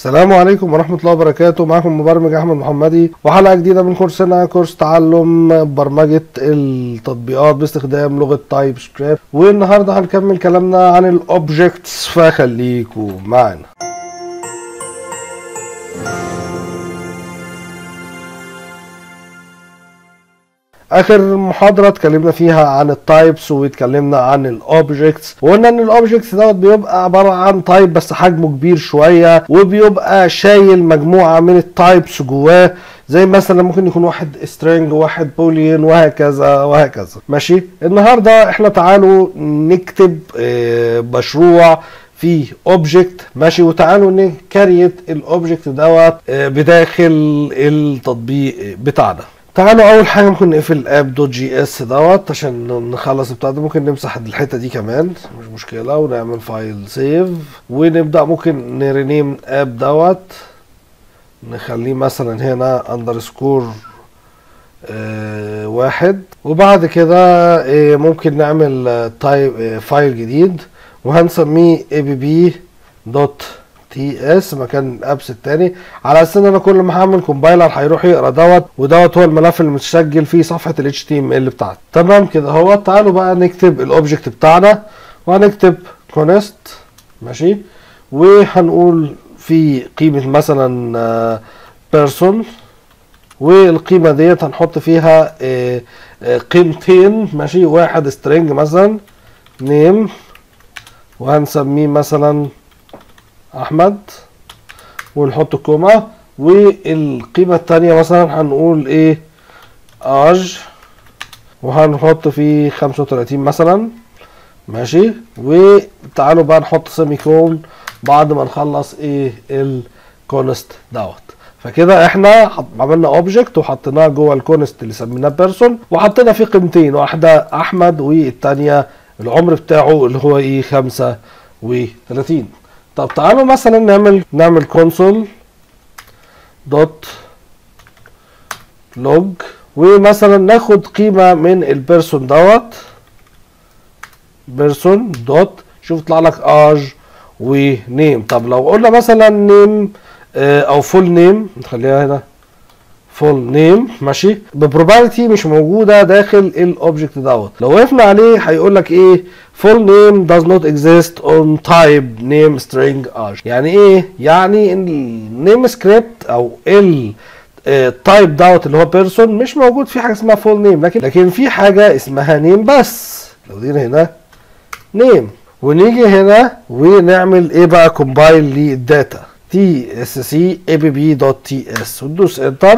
السلام عليكم ورحمة الله وبركاته معكم مبرمج أحمد محمدي وحلقة جديدة من كورسنا كورس تعلم برمجة التطبيقات باستخدام لغة تايب سكريبت والنهاردة هنكمل كلامنا عن الأوبجكتس فخليكم معنا اخر محاضره اتكلمنا فيها عن التايبس واتكلمنا عن الاوبجكتس وقلنا ان الاوبجكتس دوت بيبقى عباره عن تايب بس حجمه كبير شويه وبيبقى شايل مجموعه من التايبس جواه زي مثلا ممكن يكون واحد سترينج واحد بوليان وهكذا وهكذا ماشي النهارده احنا تعالوا نكتب آه، مشروع فيه اوبجكت ماشي وتعالوا نكريت الاوبجكت دوت آه، بداخل التطبيق بتاعنا تعالوا اول حاجه ممكن نقفل اب دوت جي اس دوت عشان نخلص بتاع ده ممكن نمسح الحته دي كمان مش مشكله ونعمل فايل سيف ونبدا ممكن نرينيم اب دوت نخليه مثلا هنا اندرسكور آه واحد وبعد كده آه ممكن نعمل تايب آه فايل جديد وهنسميه اي بي بي دوت تي اس مكان الابس التاني على اساس ان انا كل ما هعمل كومبايلر هيروح يقرا دوت ودوت هو الملف اللي متسجل فيه صفحه ال HTML بتاعتي تمام كده هو تعالوا بقى نكتب الاوبجكت بتاعنا وهنكتب كونست ماشي وهنقول في قيمه مثلا بيرسون والقيمه ديت هنحط فيها آه، آه، قيمتين ماشي واحد سترينج مثلا نيم وهنسميه مثلا احمد ونحط كوما والقيمة التانية مثلا هنقول ايه اج وهنحط فيه خمسة وتلاتين مثلا ماشي وتعالوا بقى نحط سيمي كون بعد ما نخلص ايه الكونست دوت فكده احنا حط- عملنا اوبجكت وحطيناه جوه الكونست اللي سميناه بيرسون وحطينا فيه قيمتين واحده احمد والتانيه العمر بتاعه اللي هو ايه خمسة وتلاتين طب تعالوا مثلا نعمل نعمل كونسول دوت لوج ومثلا ناخد قيمة من البيرسون دوت بيرسون دوت شوف يطلع لك اج ونيم طب لو قلنا مثلا نيم او فول نيم نخليها هنا فول نيم ماشي ببروبابيلتي مش موجوده داخل الاوبجكت دوت لو وقفنا عليه هيقول لك ايه فول نيم does not exist on type name string arch يعني ايه يعني ان النيم سكريبت او ال التايب دوت اللي هو بيرسون مش موجود في حاجه اسمها فول نيم لكن لكن في حاجه اسمها نيم بس لو دينا هنا نيم ونيجي هنا ونعمل ايه بقى كومبايل للداتا تي اس سي اي بي بي دوت تي اس وندوس انتر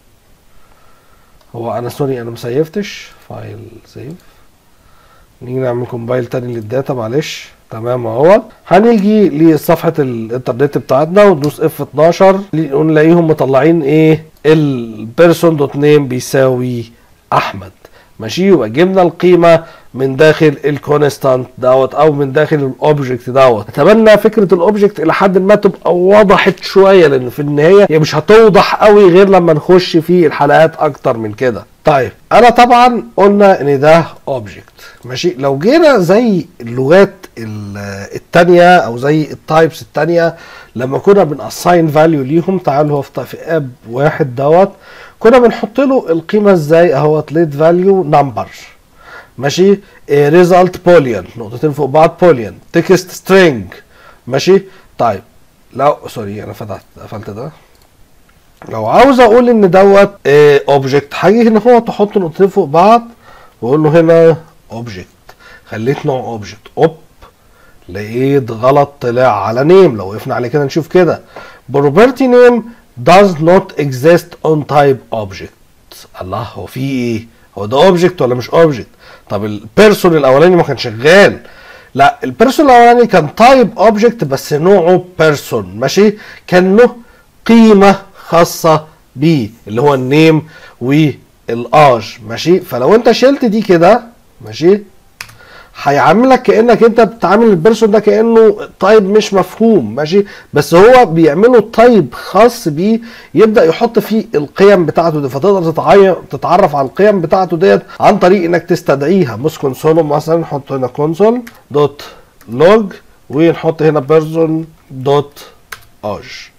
هو انا سوري انا مسيفتش فايل سيف نيجي نعمل كومبايل تاني للداتا معلش تمام اهو هنيجي لصفحه الانترنت بتاعتنا وندوس اف 12 ونلاقيهم مطلعين ايه البيرسون دوت نيم بيساوي احمد ماشي يبقى جبنا القيمه من داخل الكونستانت دوت او من داخل الاوبجكت دوت اتمنى فكره الاوبجكت الى حد ما تبقى وضحت شويه لان في النهايه هي مش هتوضح قوي غير لما نخش في الحلقات اكتر من كده طيب انا طبعا قلنا ان ده اوبجكت ماشي لو جينا زي اللغات ال- التانية او زي التايبس التانية لما كنا بنأساين فاليو ليهم تعالوا هو في في اب واحد دوت كنا بنحط له القيمه ازاي اهوت ليت فاليو نمبر ماشي ريزلت بوليان نقطتين فوق بعض بوليان تكست سترينج ماشي طيب لو سوري انا فتحت قفلت ده لو عاوز اقول ان دوت اوبجكت هاجي هنا هو تحط نقطتين فوق بعض واقول له هنا اوبجكت خليت نوع اوبجكت اوب لقيت غلط طلع على نيم لو وقفنا عليه كده نشوف كده property name does not exist on type object الله هو في ايه هو ده اوبجكت ولا مش اوبجكت طب البيرسون الاولاني ما كان شغال لا البيرسون الاولاني كان تايب اوبجكت بس نوعه بيرسون ماشي كان له قيمه خاصه بيه اللي هو النيم والاج ماشي فلو انت شلت دي كده ماشي هيعاملك كانك انت بتعامل البيرسون ده كانه تايب مش مفهوم ماشي بس هو بيعمله تايب خاص بيه يبدا يحط فيه القيم بتاعته دي فتقدر تتعي- تتعرف على القيم بتاعته ديت عن طريق انك تستدعيها مش كونسول مثلا نحط هنا كونسول دوت لوج ونحط هنا بيرسون دوت اج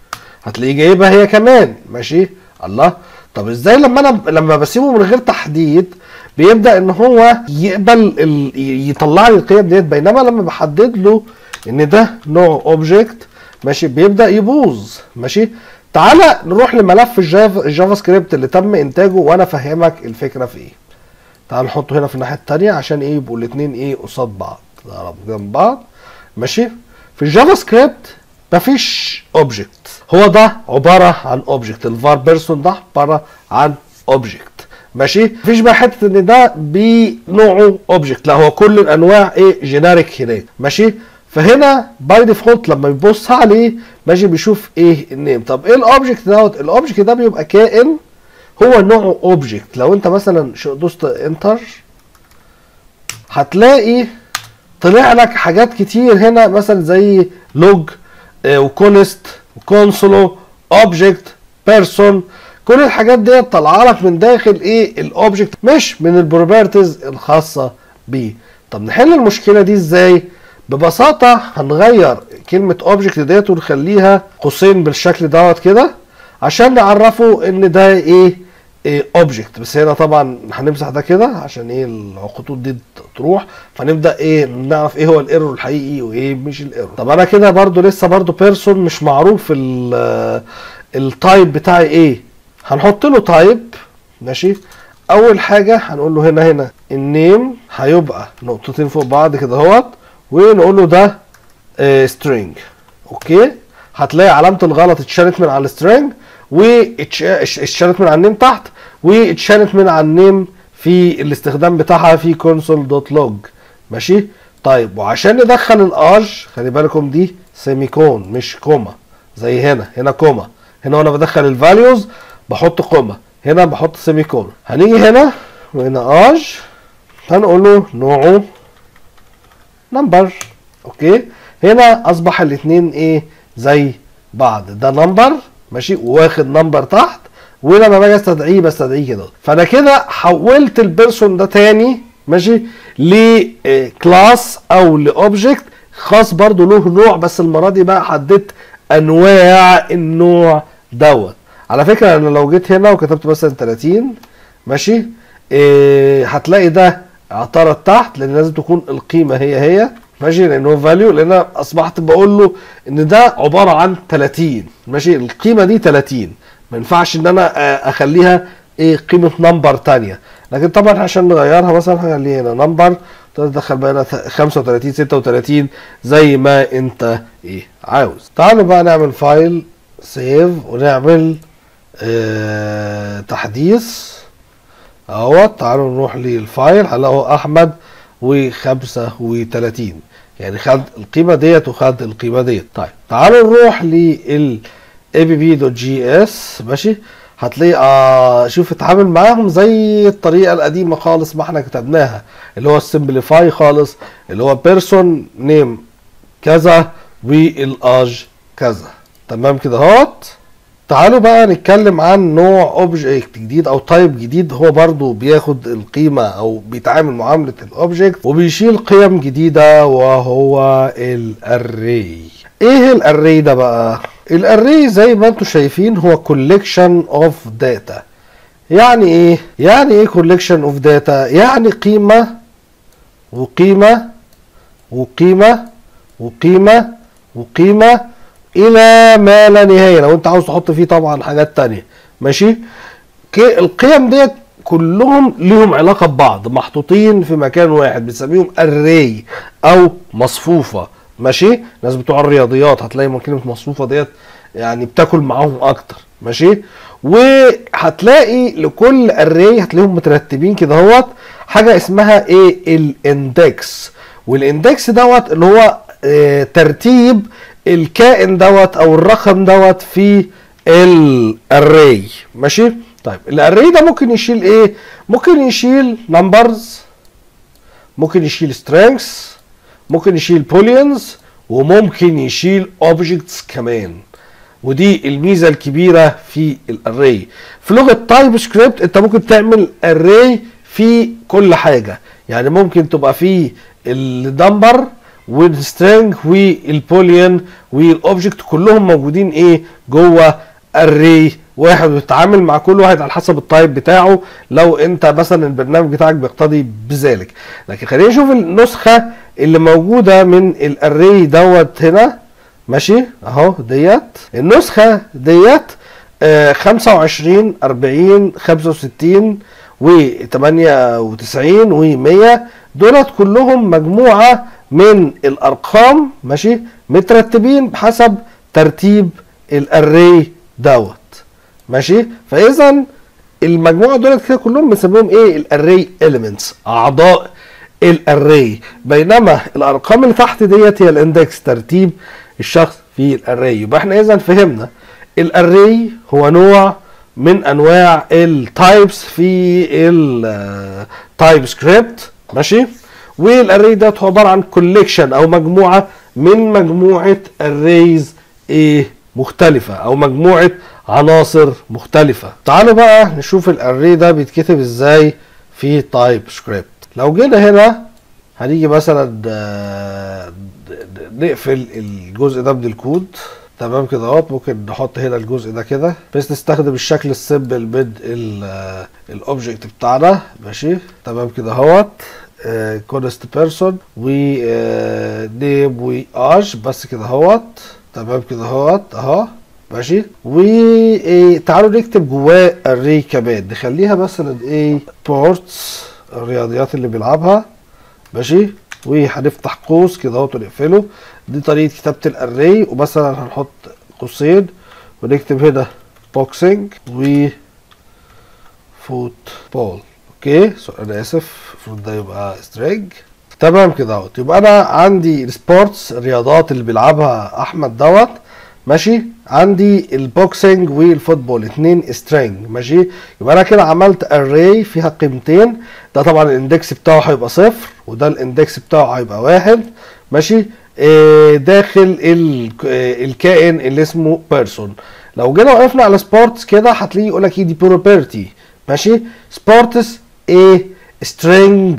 هتلاقيه جايبها هي كمان ماشي الله طب ازاي لما انا لما بسيبه من غير تحديد بيبدا ان هو يقبل ال... يطلع لي القيم ديت بينما لما بحدد له ان ده نوع اوبجكت ماشي بيبدا يبوظ ماشي تعالى نروح لملف الجافا, الجافا سكريبت اللي تم انتاجه وانا افهمك الفكره في ايه تعال نحطه هنا في الناحيه الثانيه عشان ايه يبقوا الاثنين ايه قصاد بعض ضرب جنب بعض ماشي في الجافا سكريبت مفيش اوبجكت هو ده عباره عن اوبجكت الفار بيرسون ده عباره عن اوبجكت ماشي مفيش بقى حته ان ده بنوعه اوبجكت لا هو كل الانواع ايه جينيريك هناك ماشي فهنا باي ديفولت لما يبص عليه ماشي بيشوف ايه النيم طب ايه الاوبجكت دوت الاوبجكت ده بيبقى كائن هو نوعه اوبجكت لو انت مثلا دوست انتر هتلاقي طلع لك حاجات كتير هنا مثلا زي لوج وكونست وكونسولو اوبجكت بيرسون كل الحاجات دي طالعه لك من داخل ايه الاوبجكت مش من البروبرتيز الخاصه بيه طب نحل المشكله دي ازاي ببساطه هنغير كلمه اوبجكت ديت ونخليها قوسين بالشكل دوت كده عشان نعرفه ان ده ايه اوبجكت بس هنا طبعا هنمسح ده كده عشان ايه الخطوط دي تروح فنبدا ايه نعرف ايه هو الايرور الحقيقي وايه مش الايرور طب انا كده برضو لسه برضو بيرسون مش معروف التايب بتاعي ايه هنحط له تايب ماشي اول حاجه هنقول له هنا هنا النيم هيبقى نقطتين فوق بعض كده اهوت ونقول له ده سترينج اوكي هتلاقي علامه الغلط اتشالت من على السترينج واتشالت من على النيم تحت واتشالت من على النيم في الاستخدام بتاعها في كونسول دوت لوج ماشي طيب وعشان ندخل الاج خلي بالكم دي سيمي كون مش كوما زي هنا هنا كوما هنا وانا بدخل الفاليوز بحط كوما هنا بحط سيمي كون هنيجي هنا وهنا اج هنقول له نوعه نمبر اوكي هنا اصبح الاثنين ايه زي بعض ده نمبر ماشي واخد نمبر تحت ولما باجي استدعيه بستدعيه كده فانا كده حولت البيرسون ده تاني ماشي لكلاس او لاوبجكت خاص برضو له نوع بس المره دي بقى حددت انواع النوع دوت على فكره انا لو جيت هنا وكتبت مثلا 30 ماشي إيه هتلاقي ده اعترض تحت لان لازم تكون القيمه هي هي ماشي لان هو فاليو لان انا اصبحت بقول له ان ده عباره عن 30 ماشي القيمه دي 30 ما ينفعش ان انا اخليها ايه قيمه نمبر ثانيه لكن طبعا عشان نغيرها مثلا هخليها هنا نمبر تدخل بقى هنا 35 36 زي ما انت ايه عاوز تعالوا بقى نعمل فايل سيف ونعمل اه تحديث اهوت تعالوا نروح للفايل هنلاقوا احمد و35 يعني خد القيمه ديت وخد القيمه ديت طيب تعالوا نروح لل app.js ماشي هتلاقي آه شوف اتعامل معاهم زي الطريقه القديمه خالص ما احنا كتبناها اللي هو السمبليفاي خالص اللي هو بيرسون نيم كذا والاج كذا تمام كده اهوت تعالوا بقى نتكلم عن نوع اوبجكت جديد او تايب جديد هو برضو بياخد القيمة او بيتعامل معاملة الاوبجكت وبيشيل قيم جديدة وهو الاري ايه الاري ده بقى الاري زي ما انتم شايفين هو collection of data يعني ايه يعني ايه collection of data يعني قيمة وقيمة وقيمة وقيمة وقيمة الى ما لا نهايه لو انت عاوز تحط فيه طبعا حاجات تانية ماشي القيم ديت كلهم ليهم علاقه ببعض محطوطين في مكان واحد بنسميهم اري او مصفوفه ماشي الناس بتوع الرياضيات هتلاقي كلمه مصفوفه ديت يعني بتاكل معاهم اكتر ماشي وهتلاقي لكل اري هتلاقيهم مترتبين كده اهوت حاجه اسمها ايه الاندكس والاندكس دوت اللي هو اه ترتيب الكائن دوت او الرقم دوت في الاري ماشي طيب الاري ده ممكن يشيل ايه ممكن يشيل نمبرز ممكن يشيل strings ممكن يشيل booleans وممكن يشيل objects كمان ودي الميزه الكبيره في الاري في لغه تايب سكريبت انت ممكن تعمل اري في كل حاجه يعني ممكن تبقى فيه النمبر والسترنج والبوليان والاوبجكت كلهم موجودين ايه جوه اري واحد وتتعامل مع كل واحد على حسب التايب بتاعه لو انت مثلا البرنامج بتاعك بيقتضي بذلك لكن خلينا نشوف النسخه اللي موجوده من الاري دوت هنا ماشي اهو ديت النسخه ديت آه 25 40 65 و 98 و 100 دولت كلهم مجموعه من الارقام ماشي مترتبين بحسب ترتيب الاري دوت ماشي فاذا المجموعه دولت كده كلهم بنسميهم ايه الاري اليمنتس اعضاء الاري بينما الارقام اللي تحت ديت هي الاندكس ترتيب الشخص في الاري يبقى احنا اذا فهمنا الاري هو نوع من انواع التايبس في التايب سكريبت ماشي والاري ده هو عباره عن كوليكشن او مجموعه من مجموعه اريز ايه مختلفه او مجموعه عناصر مختلفه تعالوا بقى نشوف الاري ده بيتكتب ازاي في تايب سكريبت لو جينا هنا هنيجي مثلا آه، نقفل الجزء ده من الكود تمام كده اهوت ممكن نحط هنا الجزء ده كده بس نستخدم الشكل السيمبل من الاوبجكت بتاعنا ماشي تمام كده اهوت كونست بيرسون و نيم واج بس كده اهوت تمام كده اهوت اهو ماشي وتعالوا نكتب جواه الري كمان نخليها مثلا ايه بورتس الرياضيات اللي بيلعبها ماشي وهنفتح قوس كده اهوت ونقفله دي طريقه كتابه الاري ومثلا هنحط قوسين ونكتب هنا بوكسنج و فوت بول اوكي سو انا اسف المفروض ده يبقى سترينج تمام كده اهوت يبقى انا عندي السبورتس الرياضات اللي بيلعبها احمد دوت ماشي عندي البوكسنج والفوتبول اتنين سترينج ماشي يبقى انا كده عملت اري فيها قيمتين ده طبعا الاندكس بتاعه هيبقى صفر وده الاندكس بتاعه هيبقى واحد ماشي آه، داخل ال- آه، الكائن اللي اسمه بيرسون لو جينا وقفنا على سبورتس كده هتلاقيه يقول لك ايه دي بروبرتي ماشي سبورتس ايه string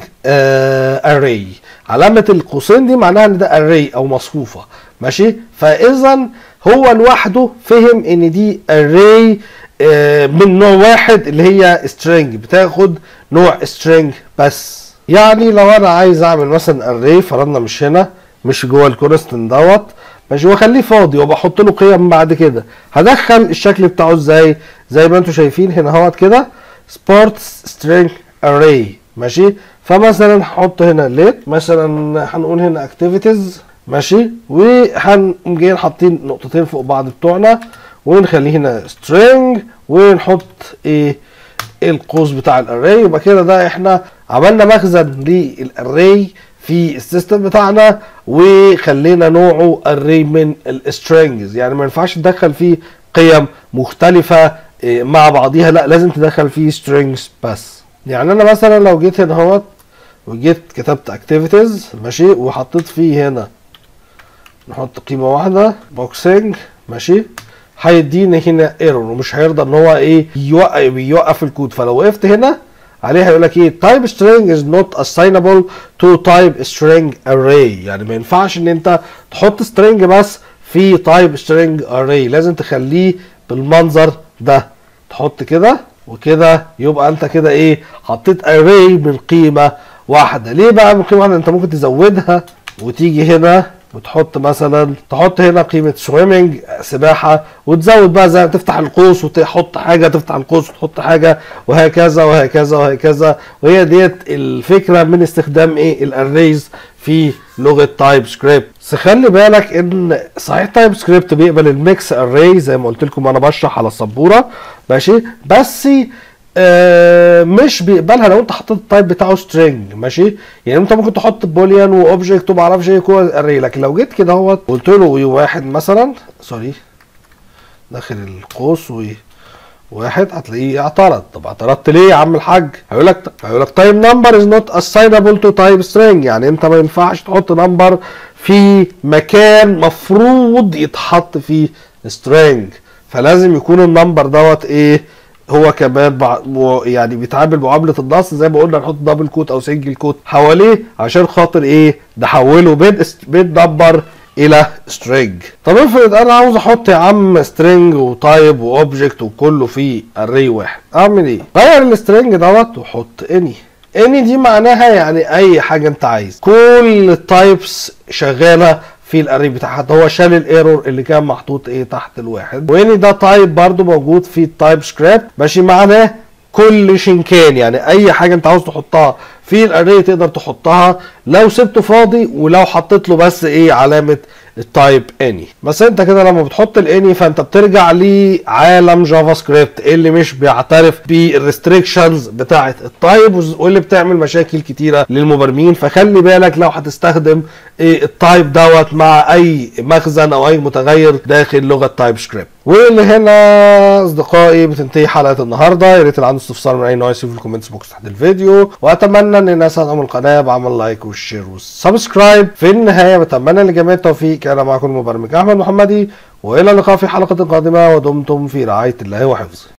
آه array علامة القوسين دي معناها ان ده array او مصفوفة ماشي فاذا هو لوحده فهم ان دي array آه من نوع واحد اللي هي string بتاخد نوع string بس يعني لو انا عايز اعمل مثلا array فرضنا مش هنا مش جوه الكونستنت دوت ماشي واخليه فاضي وبحط له قيم بعد كده هدخل الشكل بتاعه ازاي زي ما انتم شايفين هنا اهوت كده سبورتس سترينج اري ماشي فمثلا هحط هنا ليت مثلا هنقول هنا اكتيفيتيز ماشي وهنقوم جايين حاطين نقطتين فوق بعض بتوعنا ونخليه هنا string ونحط ايه القوس بتاع الاري يبقى كده ده احنا عملنا مخزن للاري في السيستم بتاعنا وخلينا نوعه array من السترينجز يعني ما ينفعش تدخل فيه قيم مختلفة إيه، مع بعضيها لا لازم تدخل فيه strings بس يعني انا مثلا لو جيت هنا اهوت وجيت كتبت activities ماشي وحطيت فيه هنا نحط قيمة واحدة بوكسنج ماشي هيديني هنا ايرور ومش هيرضى ان هو ايه يوقف يوقف الكود فلو وقفت هنا عليه هيقول لك ايه type string is not assignable to type string array يعني ما ينفعش ان انت تحط string بس في type string array لازم تخليه بالمنظر ده تحط كده وكده يبقى انت كده ايه حطيت array من قيمه واحده ليه بقى من قيمه واحده انت ممكن تزودها وتيجي هنا وتحط مثلا تحط هنا قيمة سويمنج سباحة وتزود بقى زي ما تفتح القوس وتحط حاجة تفتح القوس وتحط حاجة وهكذا وهكذا وهكذا وهي ديت الفكرة من استخدام ايه الاريز في لغة تايب سكريبت بس خلي بالك ان صحيح تايب سكريبت بيقبل الميكس اري زي ما قلت لكم وانا بشرح على السبورة ماشي بس آه، مش بيقبلها لو انت حطيت التايب بتاعه سترينج ماشي يعني انت ممكن تحط بوليان واوبجكت وما اعرفش ايه جوه الاري لكن لو جيت كده اهوت قلت له وي واحد مثلا سوري داخل القوس و واحد هتلاقيه اعترض طب اعترضت ليه يا عم الحاج هيقول لك هيقول لك تايب نمبر از نوت اساينبل تو تايب سترينج يعني انت ما ينفعش تحط نمبر في مكان مفروض يتحط فيه سترينج فلازم يكون النمبر دوت ايه هو كمان بع... و- يعني بيتعامل معامله النص زي ما قلنا نحط دبل كوت او سنجل كوت حواليه عشان خاطر ايه نحوله من است- من نمبر الى string طب افرض انا عاوز احط يا عم string وتايب واوبجكت وكله في array واحد اعمل ايه غير السترنج دوت وحط any any دي معناها يعني اي حاجه انت عايز كل التايبس شغاله في الاري بتاعها ده هو شال الايرور اللي كان محطوط ايه تحت الواحد واني ده تايب برضو موجود في التايب سكريبت ماشي معناه كل شنكان يعني اي حاجه انت عاوز تحطها في الاري تقدر تحطها لو سبته فاضي ولو حطيت له بس ايه علامه التايب اني بس انت كده لما بتحط الاني فانت بترجع لعالم جافا سكريبت اللي مش بيعترف بالريستريكشنز بتاعه التايب واللي بتعمل مشاكل كتيره للمبرمجين فخلي بالك لو هتستخدم ايه التايب دوت مع اي مخزن او اي متغير داخل لغه تايب سكريبت واللي هنا اصدقائي بتنتهي حلقه النهارده يا ريت اللي عنده استفسار من اي نوع يسيب في الكومنتس بوكس تحت الفيديو واتمنى ان الناس تدعم القناه بعمل لايك والشير والسبسكرايب في النهايه بتمنى لجميع التوفيق كان معكم المبرمج احمد محمدي والى اللقاء في حلقه قادمه ودمتم في رعايه الله وحفظه